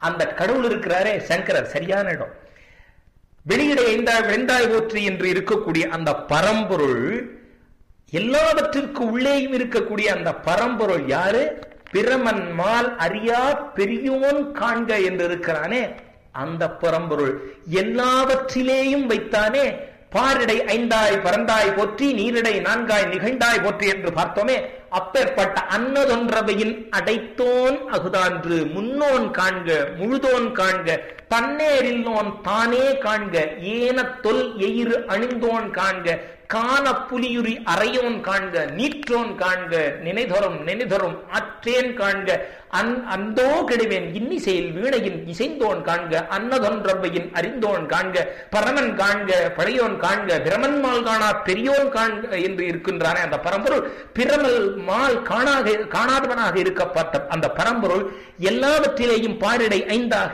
அந்த கடவுள் இருக்கிறாரே சங்கரர் சரியான இடம் வெளியிட எந்தாய் வெந்தாய் போற்றி என்று இருக்கக்கூடிய அந்த பரம்பொருள் எல்லாவற்றிற்கு உள்ளேயும் இருக்கக்கூடிய அந்த பரம்பொருள் யாரு பிரமன் மால் அறியா பெரியோன் காண்க என்று இருக்கிறானே அந்த பரம்பொருள் எல்லாவற்றிலேயும் வைத்தானே பாரிடை ஐந்தாய் பரந்தாய் போற்றி நீரிடை நான்காய் நிகழ்ந்தாய் போற்றி என்று பார்த்தோமே அப்பேற்பட்ட அன்னதொன்றவையின் அடைத்தோன் அகுதான்று முன்னோன் காண்க முழுதோன் காண்க தன்னேரில்லோன் தானே காண்க ஏன தொல் எயிறு அணிந்தோன் காண்க காண புலியுரி அறையோன் காண்க நீற்றோன் காண்க நினைதொரும் நினைதொரும் ஆற்றேன் காண்க அந் அந்தோ கெடுவேன் இன்னிசையில் வீணையின் இசைந்தோன் காண்க அன்னதொன்றவையின் அறிந்தோன் காண்க பரமன் காண்க பழையோன் காண்க பிரமன் மால் காணா பெரியோன் காண்க என்று இருக்கின்றானே அந்த பரம்பொருள் பிரமல் மால் காணாக காணாதவனாக இருக்கப்பட்ட அந்த பரம்பொருள் எல்லாவற்றிலேயும் பாரிடை ஐந்தாக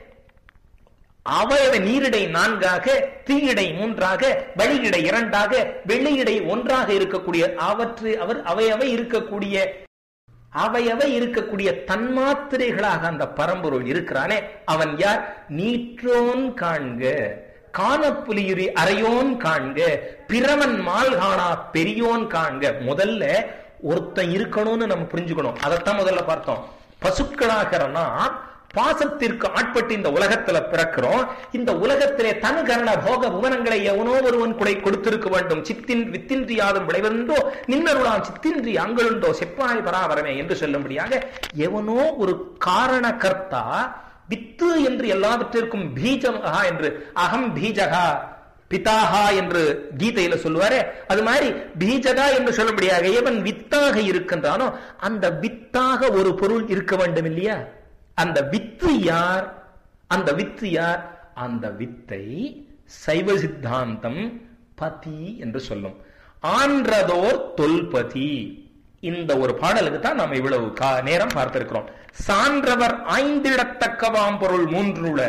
அவயவ நீரிடை நான்காக தீயிடை மூன்றாக வழியிடை இரண்டாக வெள்ளியிடை ஒன்றாக இருக்கக்கூடிய அவற்று அவர் அவையவை இருக்கக்கூடிய அவையவை இருக்கக்கூடிய தன்மாத்திரைகளாக அந்த பரம்பொருள் இருக்கிறானே அவன் யார் நீற்றோன் காண்க காணப்புலியுரி அறையோன் காண்க பிரமன் மால் காணா பெரியோன் காண்க முதல்ல ஒருத்தன் இருக்கணும்னு நம்ம புரிஞ்சுக்கணும் அதைத்தான் முதல்ல பார்த்தோம் பசுக்களாகிறனா பாசத்திற்கு ஆட்பட்டு இந்த உலகத்துல பிறக்கிறோம் இந்த உலகத்திலே தன் கரண போக புவனங்களை எவனோ ஒருவன் குடை கொடுத்திருக்க வேண்டும் சித்தின் வித்தின்றியாதும் விளைவென்றோ நின்னருளாம் சித்தின்றி அங்களுண்டோ செப்பாய் பராபரமே என்று சொல்லும்படியாக எவனோ ஒரு காரண கர்த்தா வித்து என்று எல்லாவற்றிற்கும் பீஜமகா என்று அகம் பீஜகா பிதாகா என்று கீதையில சொல்லுவாரே அது மாதிரி பீஜகா என்று சொல்லும்படியாக எவன் வித்தாக இருக்கின்றானோ அந்த வித்தாக ஒரு பொருள் இருக்க வேண்டும் இல்லையா அந்த வித்து யார் அந்த வித்து யார் அந்த வித்தை சைவ சித்தாந்தம் பதி என்று சொல்லும் ஆன்றதோர் தொல்பதி இந்த ஒரு பாடலுக்கு தான் நாம் இவ்வளவு கா- நேரம் பார்த்திருக்கிறோம் சான்றவர் ஆய்ந்திடத்தக்கவாம் பொருள் மூன்றுல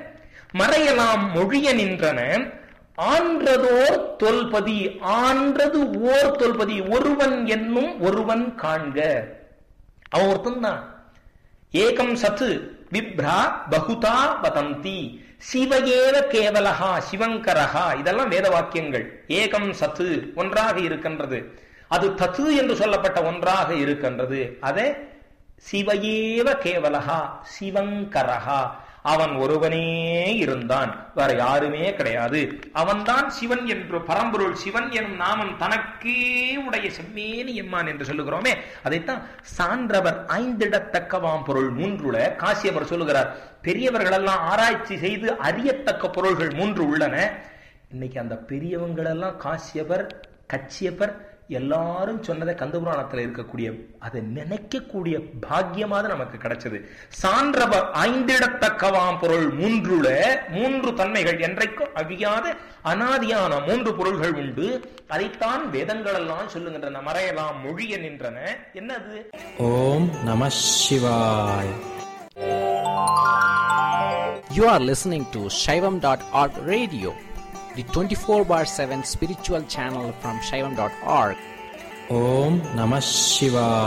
மறையலாம் மொழிய நின்றன ஆன்றதோர் தொல்பதி ஆன்றது ஓர் தொல்பதி ஒருவன் என்னும் ஒருவன் காண்க அவன் ஒருத்தன் தான் ஏகம் சத்து விப்ரா பகுதா வதந்தி சிவகேவ கேவலஹா சிவங்கரஹா இதெல்லாம் வேத வாக்கியங்கள் ஏகம் சத்து ஒன்றாக இருக்கின்றது அது தத்து என்று சொல்லப்பட்ட ஒன்றாக இருக்கின்றது அதே சிவயேவ கேவலஹா சிவங்கரஹா அவன் ஒருவனே இருந்தான் வேற யாருமே கிடையாது அவன்தான் சிவன் என்று பரம்பொருள் சிவன் எனும் நாமம் தனக்கே உடைய செம்மேனி எம்மான் என்று சொல்லுகிறோமே அதைத்தான் சான்றவர் ஐந்திடத்தக்கவாம் பொருள் மூன்றுல காசியவர் சொல்லுகிறார் பெரியவர்கள் எல்லாம் ஆராய்ச்சி செய்து அறியத்தக்க பொருள்கள் மூன்று உள்ளன இன்னைக்கு அந்த பெரியவங்களெல்லாம் காசியவர் கச்சியப்பர் எல்லாரும் சொன்னதை கந்தபுராணத்துல இருக்கக்கூடிய அதை நினைக்கக்கூடிய பாக்கியமாக நமக்கு கிடைச்சது சான்றவர் ஐந்திடத்தக்கவாம் பொருள் மூன்றுல மூன்று தன்மைகள் என்றைக்கும் அழியாத அனாதியான மூன்று பொருள்கள் உண்டு அதைத்தான் வேதங்கள் எல்லாம் சொல்லுகின்றன மறையலாம் மொழிய நின்றன என்னது ஓம் நம சிவாய் You are listening to Shaivam.org radio, the 24 bar 7 spiritual channel from Shaivam.org. ஓம் நம சிவாய்